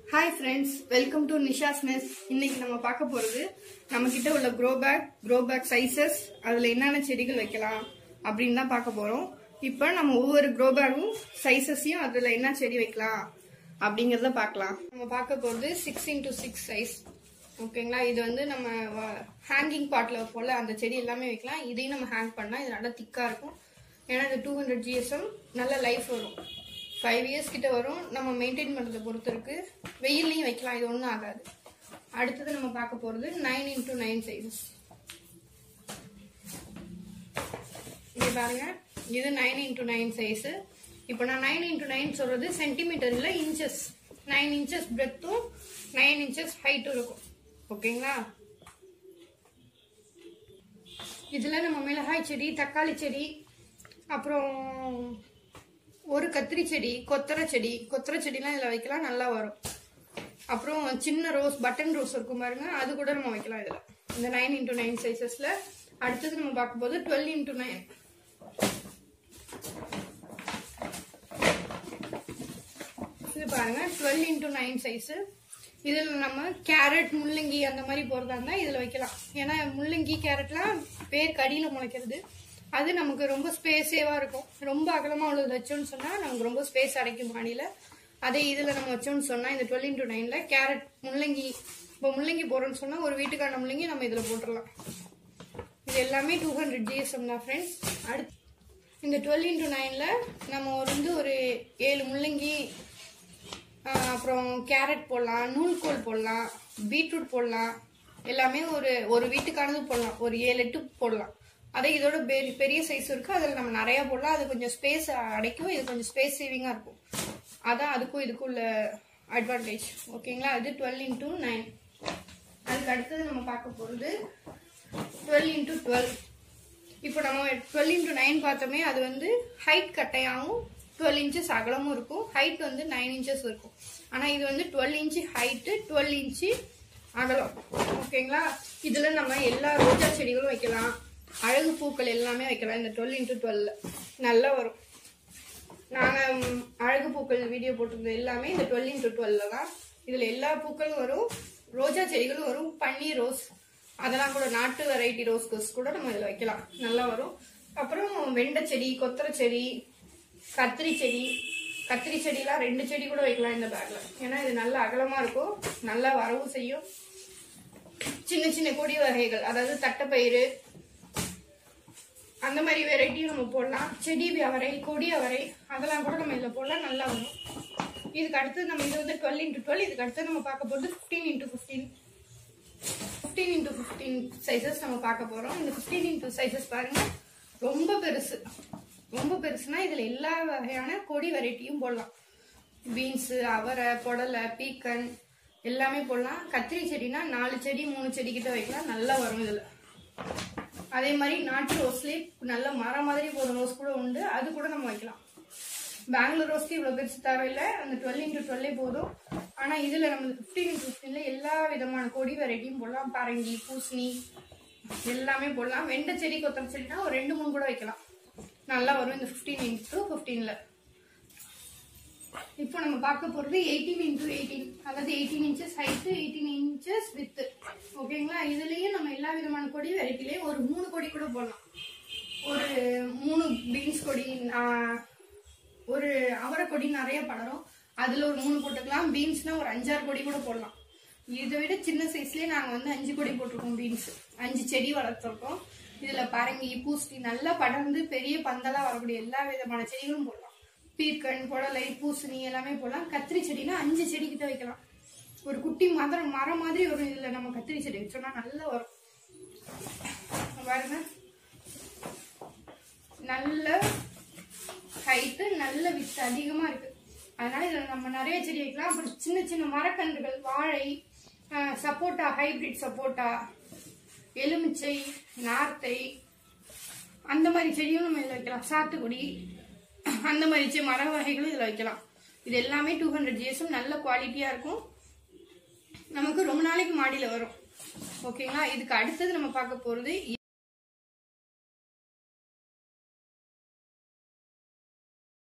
hi friends welcome to Nisha's நெஸ் இன்னைக்கு நம்ம பார்க்க போறது நம்ம கிட்ட உள்ள grow bag grow bag sizes அதுல என்னென்ன செடிகள் வைக்கலாம் அப்படின்னு தான் பார்க்க போறோம் இப்போ நம்ம ஒவ்வொரு க்ரோ பேக்கும் சைசஸையும் அதுல என்ன செடி வைக்கலாம் அப்படிங்கறத பார்க்கலாம் நம்ம பார்க்க போறது சிக்ஸ் இன்டூ சிக்ஸ் சைஸ் ஓகேங்களா இது வந்து நம்ம ஹேங்கிங் பாட்ல போல அந்த செடி எல்லாமே வைக்கலாம் இதையும் நம்ம ஹேங் பண்ணா இது நல்லா திக்கா இருக்கும் ஏன்னா இது டூ ஹண்ட்ரட் ஜிஎஸ்எம் நல்ல லைஃப் வரும் ஃபைவ் இயர்ஸ் கிட்ட வரும் நம்ம மெயின்டைன் பண்ணுறதை பொறுத்து இருக்கு வெயில்லையும் வைக்கலாம் இது ஒன்றும் ஆகாது அடுத்தது நம்ம பார்க்க போகிறது நைன் இன்டூ நைன் சைஸஸ் இங்கே பாருங்க இது நைன் இன்டூ நைன் சைஸு இப்போ நான் நைன் இன்டூ நைன் சொல்றது சென்டிமீட்டர்ல இன்ச்சஸ் நைன் இன்ச்சஸ் பிரெத்தும் நைன் இன்ச்சஸ் ஹைட்டும் இருக்கும் ஓகேங்களா இதில் நம்ம மிளகாய் செடி தக்காளி செடி அப்புறம் ஒரு கத்திரி செடி கொத்தரை செடி கொத்தரை செடிலாம் இதில் வைக்கலாம் நல்லா வரும் அப்புறம் சின்ன ரோஸ் பட்டன் ரோஸ் இருக்கும் பாருங்க அது கூட நம்ம வைக்கலாம் இதில் இந்த நைன் இன்டூ நைன் சைஸஸில் அடுத்தது நம்ம பார்க்கும்போது டுவெல் இன்டூ நைன் இது பாருங்க டுவெல் இன்டூ நைன் சைஸு இதில் நம்ம கேரட் முள்ளங்கி அந்த மாதிரி போகிறதா இருந்தால் இதில் வைக்கலாம் ஏன்னா முள்ளங்கி கேரட்லாம் வேர் கடியில் முளைக்கிறது அது நமக்கு ரொம்ப ஸ்பேஸேவாக இருக்கும் ரொம்ப அகலமாக உள்ளது வச்சோன்னு சொன்னால் நமக்கு ரொம்ப ஸ்பேஸ் அடைக்கும் மாடியில் அதே இதில் நம்ம வச்சோன்னு சொன்னால் இந்த டுவெல் இன்டூ நைனில் கேரட் முள்ளங்கி இப்போ முள்ளங்கி போடுறோன்னு சொன்னால் ஒரு வீட்டுக்கான முள்ளங்கி நம்ம இதில் போட்டுடலாம் இது எல்லாமே டூ ஹண்ட்ரட் ஜிஎஸ்எம் தான் ஃப்ரெண்ட்ஸ் அடுத்து இந்த டுவெல் இன்டூ நைனில் நம்ம ஒரு வந்து ஒரு ஏழு முள்ளங்கி ஆஹ் அப்புறம் கேரட் போடலாம் நூல்கோல் போடலாம் பீட்ரூட் போடலாம் எல்லாமே ஒரு ஒரு வீட்டுக்கானது போடலாம் ஒரு ஏழு எட்டு போடலாம் அதே இதோட பெரிய பெரிய சைஸ் இருக்கு அதில் நம்ம நிறைய போடலாம் அது கொஞ்சம் ஸ்பேஸ் அடைக்கும் இது கொஞ்சம் ஸ்பேஸ் சேவிங்காக இருக்கும் அதான் அதுக்கும் இதுக்கும் உள்ள அட்வான்டேஜ் ஓகேங்களா அது டுவெல் இன்டூ நைன் அதுக்கு அடுத்தது நம்ம பார்க்க போகிறது டுவெல் இன்டூ டுவெல் இப்போ நம்ம டுவெல் இன்டூ நைன் பார்த்தோமே அது வந்து ஹைட் கட்டையாகவும் டுவெல் இன்ச்சஸ் அகலமும் இருக்கும் ஹைட் வந்து நைன் இன்ச்சஸ் இருக்கும் ஆனால் இது வந்து twelve inch height twelve inch அகலம் ஓகேங்களா இதில் நம்ம எல்லா ரோஜா செடிகளும் வைக்கலாம் அழகு பூக்கள் எல்லாமே வைக்கலாம் இந்த டுவெல் இன்ட்டு டுவெல்ல நல்லா வரும் நாங்கள் அழகு பூக்கள் வீடியோ போட்டிருந்தது எல்லாமே இந்த டுவெல் இன்ட்டு டுவெல்ல தான் இதில் எல்லா பூக்களும் வரும் ரோஜா செடிகளும் வரும் பன்னீர் ரோஸ் அதெல்லாம் கூட நாட்டு வெரைட்டி ரோஸ் கோஸ் கூட நம்ம இதில் வைக்கலாம் நல்லா வரும் அப்புறம் வெண்டை செடி கொத்தரை செடி கத்திரி செடி கத்திரி செடிலாம் ரெண்டு செடி கூட வைக்கலாம் இந்த பேக்ல ஏன்னா இது நல்ல அகலமா இருக்கும் நல்லா வரவும் செய்யும் சின்ன சின்ன கொடி வகைகள் அதாவது தட்டைப்பயிறு அந்த மாதிரி வெரைட்டியும் நம்ம போடலாம் செடி அவரை கொடி அவரை அதெல்லாம் கூட நம்ம இதில் போடலாம் நல்லா வரும் இதுக்கு அடுத்து நம்ம இது வந்து டுவெல் இன்ட்டு டுவெல் இதுக்கு அடுத்து நம்ம பார்க்க போகிறது fifteen into fifteen fifteen into fifteen sizes நம்ம பார்க்க போகிறோம் இந்த ஃபிஃப்டீன் இன்ட்டு சைஸஸ் பாருங்க ரொம்ப பெருசு ரொம்ப பெருசுனா இதில் எல்லா வகையான கொடி வெரைட்டியும் போடலாம் பீன்ஸு அவரை புடலை பீக்கன் எல்லாமே போடலாம் கத்திரி செடினா நாலு செடி மூணு செடி கிட்ட வைக்கலாம் நல்லா வரும் இதில் அதே மாதிரி நாட்டு ரோஸ்லேயே நல்ல மரம் மாதிரி போகிற ரோஸ் கூட உண்டு அது கூட நம்ம வைக்கலாம் பெங்களூர் ரோஸ்க்கு இவ்வளோ பெருசு தேவையில்லை அந்த டுவெல் இன்ட்டு டுவெல்லே போதும் ஆனால் இதில் நம்ம ஃபிஃப்டீன் இன்ட்டு ஃபிஃப்டீனில் எல்லா விதமான கொடி வெரைட்டியும் போடலாம் பரங்கி பூசணி எல்லாமே போடலாம் வெண்டை செடி கொத்தரை செடினா ஒரு ரெண்டு மூணு கூட வைக்கலாம் நல்லா வரும் இந்த ஃபிஃப்டீன் இன்ட்டு ஃபிஃப்டீனில் இப்போ நம்ம பார்க்க போகிறது எயிட்டீன் இன்டூ எயிட்டீன் அதாவது eighteen inches height eighteen inches width ஓகேங்களா இதுலேயும் நம்ம எல்லா விதமான கொடி வெரைட்டிலையும் ஒரு மூணு கொடி கூட போடலாம் ஒரு மூணு பீன்ஸ் கொடி ஆஹ், ஒரு அவரை கொடி நிறைய படரும் அதில் ஒரு மூணு போட்டுக்கலாம் பீன்ஸ்னா ஒரு அஞ்சாறு கொடி கூட போடலாம் இதை விட சின்ன சைஸ்லேயே நாங்கள் வந்து அஞ்சு கொடி போட்டிருக்கோம் பீன்ஸ் அஞ்சு செடி வளர்த்துருக்கோம் இதில் பரங்கி பூசணி நல்லா படர்ந்து பெரிய பந்தலா வரக்கூடிய எல்லா விதமான செடிகளும் போடலாம் பீர்க்கன் புடலை பூசணி எல்லாமே போடலாம் கத்திரி செடினா அஞ்சு செடி கிட்ட வைக்கலாம் ஒரு குட்டி மரம் மரம் மாதிரி வரும் இதில் நம்ம கத்திரி செடி வச்சோம்னா நல்லா வரும் பாருங்க நல்ல ஹைட்டு நல்ல வித்து அதிகமா இருக்கு அதனால இதில் நம்ம நிறைய செடி வைக்கலாம் அப்புறம் சின்ன சின்ன மரக்கன்றுகள் வாழை ஆஹ், சப்போட்டா ஹைபிரிட் சப்போட்டா எலுமிச்சை நார்த்தை அந்த மாதிரி செடியும் நம்ம இதில் வைக்கலாம் சாத்துக்குடி அந்த மாதிரி செ- மர வகைகளும் இதில் வைக்கலாம் இது எல்லாமே டூ ஹண்ட்ரட் ஜிஎஸும் நல்ல குவாலிட்டியாக இருக்கும் நமக்கு ரொம்ப நாளைக்கு மாடியில் வரும் ஓகேங்களா இதுக்கு அடுத்தது நம்ம பார்க்க போகிறது